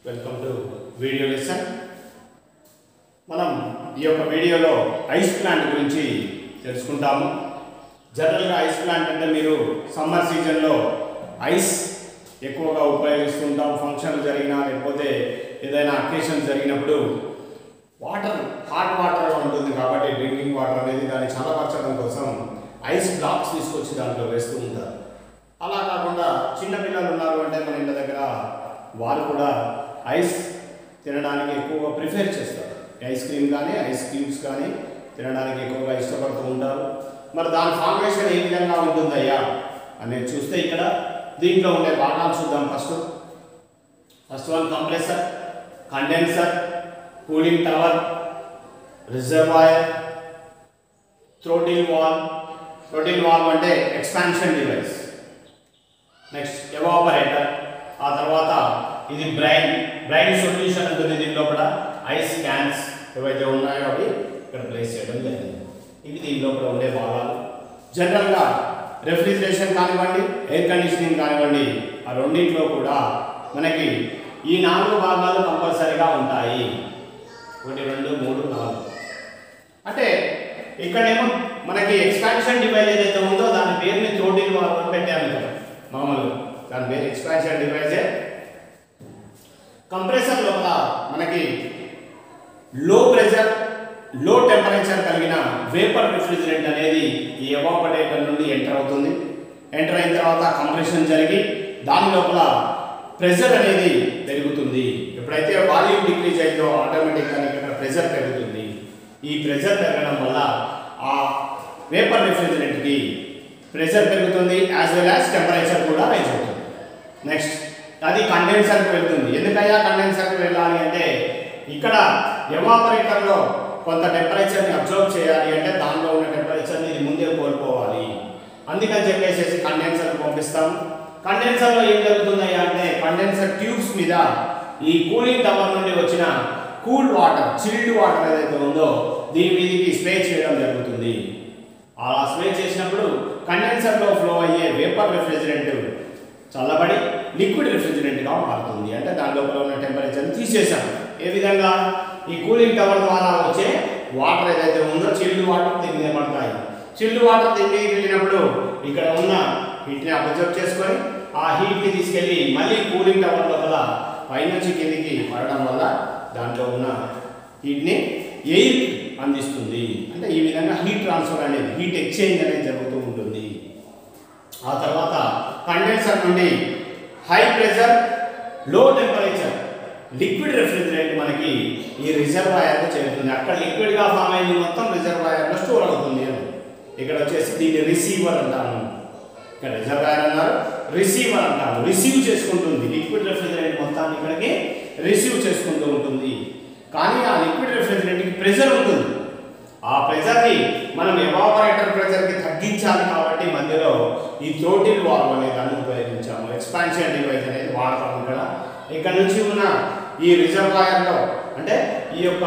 welcome to video lesson మనం ఈ యొక్క వీడియోలో ఐస్ ప్లాంట్ గురించి తెలుసుకుంటాము జనరల్గా ఐస్ ప్లాంట్ అంటే మీరు సమ్మర్ సీజన్లో ఐస్ ఎక్కువగా ఉపయోగిస్తుంటాం ఫంక్షన్లు జరిగినా లేకపోతే ఏదైనా అకేషన్ జరిగినప్పుడు వాటర్ హాట్ వాటర్ ఉంటుంది కాబట్టి డ్రింకింగ్ వాటర్ అనేది దాన్ని చల్లపరచడం కోసం ఐస్ బ్లాక్స్ తీసుకొచ్చి దాంట్లో వేస్తూ ఉంటారు అలా కాకుండా చిన్న పిల్లలు ఉన్నారు అంటే మన ఇంటి దగ్గర వారు కూడా ఐస్ తినడానికి ఎక్కువగా ప్రిఫర్ చేస్తారు ఐస్ క్రీమ్ కానీ ఐస్ క్రీమ్స్ కానీ తినడానికి ఎక్కువగా ఇష్టపడుతూ ఉంటారు మరి దాని ఫార్మేషన్ ఏ విధంగా ఉంటుందయ్యా అనేది చూస్తే ఇక్కడ దీంట్లో ఉండే భాగాలు చూద్దాం first first one compressor condenser cooling tower reservoir throttle valve throttle valve అంటే ఎక్స్పాన్షన్ డివైస్ నెక్స్ట్ ఎవాపరేటర్ ఆ తర్వాత ఇది బ్రైన్ బ్రైన్ సొల్యూషన్ ఉంటుంది దీని లోపల ఐస్ క్యాన్స్ ఏవైతే ఉన్నాయో అవి ఇక్కడ ప్లేస్ చేయడం జరిగింది ఇవి దీని లోపల ఉండే భాగాలు జనరల్గా రెఫ్రిజిరేషన్ కానివ్వండి ఎయిర్ కండిషనింగ్ కానివ్వండి ఆ రెండింటిలో కూడా మనకి ఈ నాలుగు భాగాలు కంపల్సరీగా ఉంటాయి ఒకటి రెండు మూడు నాలుగు అంటే ఇక్కడేమో మనకి ఎక్స్పాన్షన్ డివైస్ ఏదైతే ఉందో దాని పేరుని థ్రోటిల్ వాల్వ్ అని పెట్టాము ఇక్కడ మామూలుగా దాని పేరు ఎక్స్పాన్షన్ డివైజే కంప్రెసర్ లోపల మనకి లో ప్రెషర్ లో టెంపరేచర్ కలిగిన వేపర్ రిఫ్రిజిరెంట్ అనేది ఈ ఎవాపరేటర్ నుండి ఎంటర్ అవుతుంది ఎంటర్ అయిన తర్వాత కంప్రెషన్ జరిగి దాని లోపల ప్రెషర్ అనేది పెరుగుతుంది ఎప్పుడైతే వాల్యూమ్ డిక్రీజ్ అయిందో ఆటోమేటిక్గా ఇక్కడ ప్రెషర్ పెరుగుతుంది ఈ ప్రెషర్ పెరగడం వల్ల ఆ వేపర్ రిఫ్రిజిరెంట్కి ప్రెషర్ పెరుగుతుంది యాజ్ వెల్ యాజ్ టెంపరేచర్ కూడా రైజ్ అవుతుంది నెక్స్ట్ అది కండెన్సర్కి వెళ్తుంది ఎందుకయ్యా కండెన్సర్కి వెళ్ళాలి అంటే ఇక్కడ ఎవాపరేటర్లో కొంత టెంపరేచర్ని అబ్జర్వ్ చేయాలి అంటే దానిలో ఉన్న టెంపరేచర్ని ఇది ముందే కోల్పోవాలి అందుకని చెప్పేసి కండెన్సర్కి పంపిస్తాం కండెన్సర్లో ఏం జరుగుతుందయ్యా అంటే కండెన్సర్ ట్యూబ్స్ మీద ఈ కూలింగ్ టవర్ నుండి వచ్చిన కూల్ వాటర్ చిల్డ్ వాటర్ ఏదైతే ఉందో దీని మీదకి స్ప్రే చేయడం జరుగుతుంది అలా స్ప్రే చేసినప్పుడు కండెన్సర్లో ఫ్లో అయ్యే వేపర్ రిఫ్రిజిరెంట్ చల్లబడి లిక్విడ్ రిఫ్రిజిరెంట్గా మారుతుంది అంటే దాని లోపల ఉన్న టెంపరేచర్ని తీసేసాం ఏ విధంగా ఈ కూలింగ్ టవర్ ద్వారా వచ్చే వాటర్ ఏదైతే ఉందో చిల్డ్ వాటర్ దీని మీద పడతాయి చిల్డ్ వాటర్ దీని మీదకి వెళ్ళినప్పుడు ఇక్కడ ఉన్న హీట్ని అబ్జర్వ్ చేసుకొని ఆ హీట్ని తీసుకెళ్ళి మళ్ళీ కూలింగ్ టవర్ లోపల పైనుంచి కిందికి పడడం వల్ల దాంట్లో ఉన్న హీట్ని ఎయిర్ అందిస్తుంది అంటే ఈ విధంగా హీట్ ట్రాన్స్ఫర్ అనేది హీట్ ఎక్స్చేంజ్ అనేది జరుగుతూ ఉంటుంది ఆ తర్వాత కండెన్సర్ నుండి high pressure low temperature liquid refrigerant మనకి ఈ రిజర్వాయర్లో చేరుతుంది అక్కడ లిక్విడ్గా ఫామ్ అయింది మొత్తం రిజర్వాయర్లో స్టోర్ అవుతుంది అని ఇక్కడ వచ్చేసి దీన్ని రిసీవర్ అంటాము ఇక్కడ రిజర్వాయర్ అన్నారు రిసీవర్ అంటాము రిసీవ్ చేసుకుంటుంది లిక్విడ్ రెఫ్రిజిరెంట్ మొత్తాన్ని ఇక్కడికి రిసీవ్ చేసుకుంటూ ఉంటుంది కానీ ఆ లిక్విడ్ రెఫ్రిజిరెంట్కి ప్రెషర్ ఉంటుంది ఆ ప్రెషర్ని మనం ఎవాపరేటర్ ప్రెషర్కి తగ్గించాలి కాబట్టి మధ్యలో ఈ థ్రోటిల్ వాల్వ్ అనే దాన్ని ఉపయోగించాము ఎక్స్పాన్షన్ డివైస్ అనేది వాడతాము ఇక్కడ ఇక్కడ నుంచి ఉన్న ఈ రిజర్వాయర్లో అంటే ఈ యొక్క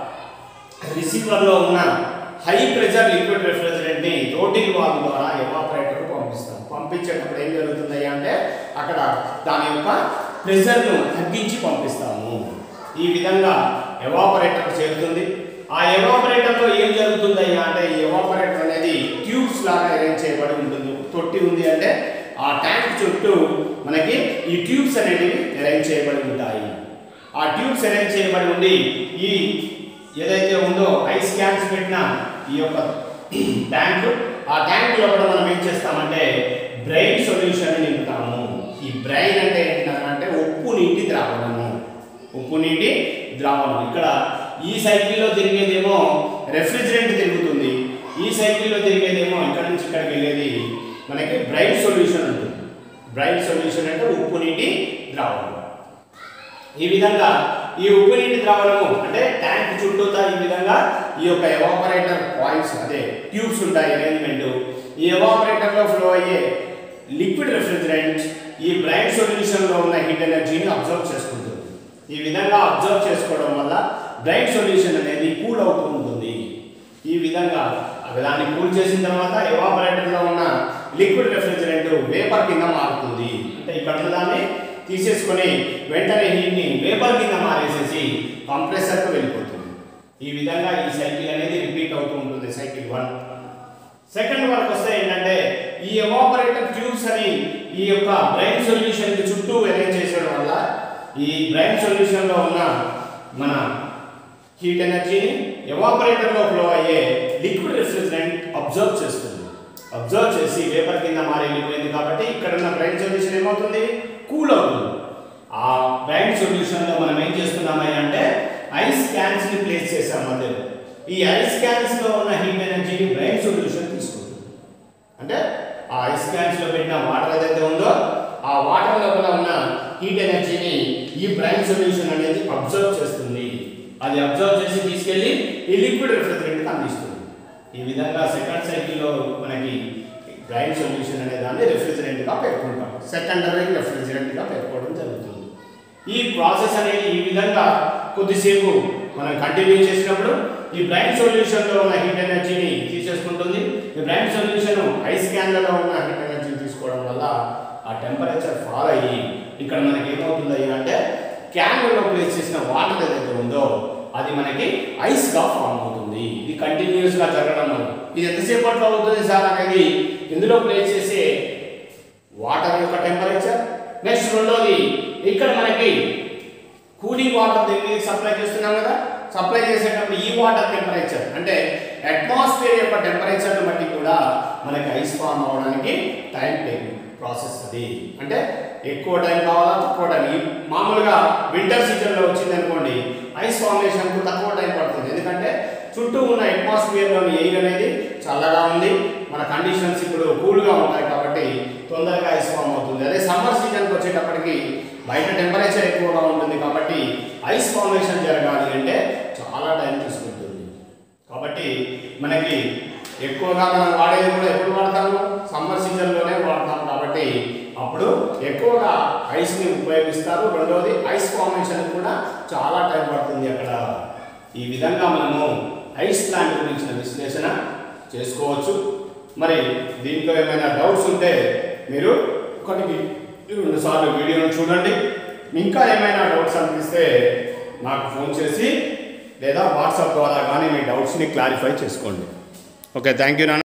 రిసీవర్లో ఉన్న హై ప్రెషర్ లిక్విడ్ రిఫ్రిజిరెంట్ని థ్రోటిల్ వాల్వ్ ద్వారా ఎవాపరేటర్కు పంపిస్తాం పంపించేటప్పుడు ఏం జరుగుతుంది అంటే అక్కడ దాని యొక్క ప్రెషర్ను తగ్గించి పంపిస్తాము ఈ విధంగా ఎవాపరేటర్ చేరుతుంది ఆ ఎవాపరేటర్లో ఏం జరుగుతుందయ్యా అంటే ఈ ఎవాపరేటర్ అనేది ట్యూబ్స్ లాగా అరేంజ్ చేయబడి ఉంటుంది తొట్టి ఉంది అంటే ఆ ట్యాంక్ చుట్టూ మనకి ఈ ట్యూబ్స్ అనేటివి అరేంజ్ చేయబడి ఉంటాయి ఆ ట్యూబ్స్ అరేంజ్ చేయబడి ఉండి ఈ ఏదైతే ఉందో ఐస్ క్యాన్స్ పెట్టిన ఈ యొక్క ట్యాంక్ ఆ ట్యాంక్ లోపల మనం ఏం చేస్తామంటే బ్రైన్ సొల్యూషన్ నింపుతాము ఈ బ్రైన్ అంటే ఏంటంటే ఉప్పు నీటి ద్రావణము ఉప్పు నీటి ద్రావణం ఇక్కడ ఈ సైకిల్లో తిరిగేదేమో రెఫ్రిజిరెంట్ తిరుగుతుంది ఈ సైకిల్లో తిరిగేదేమో ఇక్కడ నుంచి ఇక్కడికి వెళ్ళేది మనకి బ్రైట్ సొల్యూషన్ ఉంటుంది బ్రైట్ సొల్యూషన్ అంటే ఉప్పు నీటి ద్రావణం ఈ విధంగా ఈ ఉప్పు నీటి ద్రావణము అంటే ట్యాంక్ చుట్టూతా ఈ విధంగా ఈ యొక్క ఎవాపరేటర్ పాయింట్స్ అదే ట్యూబ్స్ ఉంటాయి అరేంజ్మెంట్ ఈ ఎవాపరేటర్లో ఫ్లో అయ్యే లిక్విడ్ రెఫ్రిజిరెంట్ ఈ బ్రైట్ సొల్యూషన్లో ఉన్న హీట్ ఎనర్జీని అబ్జర్వ్ చేసుకుంటుంది ఈ విధంగా అబ్జర్వ్ చేసుకోవడం వల్ల బ్రైట్ సొల్యూషన్ అనేది కూల్ అవుతూ ఉంటుంది ఈ విధంగా అవి దాన్ని కూల్ చేసిన తర్వాత ఎవాపరేటర్లో ఉన్న లిక్విడ్ రెఫ్రిజిరెంట్ వేపర్ కింద మారుతుంది అంటే ఇక్కడ ఉన్న దాన్ని తీసేసుకొని వెంటనే హీట్ని వేపర్ కింద మారేసేసి కంప్రెసర్కి వెళ్ళిపోతుంది ఈ విధంగా ఈ సైకిల్ అనేది రిపీట్ అవుతూ ఉంటుంది సైకిల్ వన్ సెకండ్ వరకు వస్తే ఏంటంటే ఈ ఎవాపరేటర్ ట్యూబ్స్ అని ఈ యొక్క బ్రైన్ సొల్యూషన్ చుట్టూ అరేంజ్ చేసడం వల్ల ఈ బ్రైన్ సొల్యూషన్ లో ఉన్న మన హీట్ ఎనర్జీని ఎవాపరేటర్ లో ఫ్లో అయ్యే లిక్విడ్ రిఫ్రిజరెంట్ అబ్జర్వ్ చేస్తుంది అబ్జర్వ్ చేసి వేపర్ కింద మారి వెళ్ళిపోయింది కాబట్టి ఇక్కడ ఉన్న బ్రైన్ సొల్యూషన్ ఏమవుతుంది కూల్ అవుతుంది ఆ బ్రైన్ సొల్యూషన్ లో మనం ఏం చేస్తున్నామని అంటే ఐస్ క్యాన్స్ ని ప్లేస్ చేసాం మధ్యలో ఈ ఐస్ క్యాన్స్ లో ఉన్న హీట్ ఎనర్జీని బ్రైన్ సొల్యూషన్ తీసుకుంటుంది అంటే ఆ ఐస్ క్యాన్స్ లో పెట్టిన వాటర్ ఏదైతే ఉందో ఆ వాటర్ లోపల ఉన్న హీట్ ఎనర్జీని ఈ బ్రైన్ సొల్యూషన్ అనేది అబ్జర్వ్ చేస్తుంది అది అబ్జర్వ్ చేసి తీసుకెళ్లి ఈ లిక్విడ్ రిఫ్రిజరెంట్ అందిస్తుంది ఈ విధంగా సెకండ్ సైకిల్లో మనకి బ్రైన్ సొల్యూషన్ అనే దాన్ని రిఫ్రిజరెంట్ గా పేర్కొంటాం సెకండరీ రిఫ్రిజరెంట్ గా పేర్కోవడం జరుగుతుంది ఈ ప్రాసెస్ అనేది ఈ విధంగా కొద్దిసేపు మనం కంటిన్యూ చేసినప్పుడు ఈ బ్రైన్ సొల్యూషన్ లో ఉన్న హీట్ ఎనర్జీని తీసేసుకుంటుంది ఈ బ్రైన్ సొల్యూషన్ ఐస్ క్యాన్లలో ఉన్న హీట్ ఎనర్జీని తీసుకోవడం వల్ల ఆ టెంపరేచర్ ఫాల్ అయ్యి ఇక్కడ మనకి ఏమవుతుంది అంటే క్యాన్లలో ప్లేస్ చేసిన వాటర్ ఏదైతే ఉందో అది మనకి ఐస్ గా ఫామ్ అవుతుంది ఇది కంటిన్యూస్ గా జరగడం వల్ల ఇది ఎంతసేపట్లో అవుతుంది సార్ అనేది ఇందులో ప్లేస్ చేసే వాటర్ యొక్క టెంపరేచర్ నెక్స్ట్ రెండోది ఇక్కడ మనకి కూలింగ్ వాటర్ దీనికి సప్లై చేస్తున్నాం కదా సప్లై చేసేటప్పుడు ఈ వాటర్ టెంపరేచర్ అంటే అట్మాస్ఫియర్ యొక్క టెంపరేచర్ని బట్టి కూడా మనకి ఐస్ ఫామ్ అవడానికి టైం టేకింగ్ ప్రాసెస్ అది అంటే ఎక్కువ టైం కావాలా తక్కువ టైం ఈ మామూలుగా వింటర్ సీజన్లో వచ్చింది అనుకోండి ఐస్ ఫార్మేషన్కు తక్కువ టైం పడుతుంది ఎందుకంటే చుట్టూ ఉన్న అట్మాస్ఫియర్లోని ఎయిర్ అనేది చల్లగా ఉంది మన కండిషన్స్ ఇప్పుడు కూల్గా ఉంటాయి కాబట్టి తొందరగా ఐస్ ఫామ్ అవుతుంది అదే సమ్మర్ సీజన్కి వచ్చేటప్పటికి బయట టెంపరేచర్ ఎక్కువగా ఉంటుంది కాబట్టి ఐస్ ఫార్మేషన్ జరగాలి అంటే చాలా టైం తీసుకుంటుంది కాబట్టి మనకి ఎక్కువగా మనం వాడేది కూడా ఎప్పుడు వాడతాము సమ్మర్ సీజన్లోనే వాడతాం కాబట్టి అప్పుడు ఎక్కువగా ఐస్ని ఉపయోగిస్తారు రెండవది ఐస్ ఫార్మేషన్ కూడా చాలా టైం పడుతుంది అక్కడ ఈ విధంగా మనము ఐస్ ప్లాంట్ గురించిన విశ్లేషణ చేసుకోవచ్చు మరి దీంట్లో ఏమైనా డౌట్స్ ఉంటే మీరు ఒకటికి రెండు సార్లు వీడియోను చూడండి ఇంకా ఏమైనా డౌట్స్ అనిపిస్తే నాకు ఫోన్ చేసి లేదా వాట్సాప్ ద్వారా కానీ మీ డౌట్స్ని క్లారిఫై చేసుకోండి ఓకే థ్యాంక్ యూ నాన్న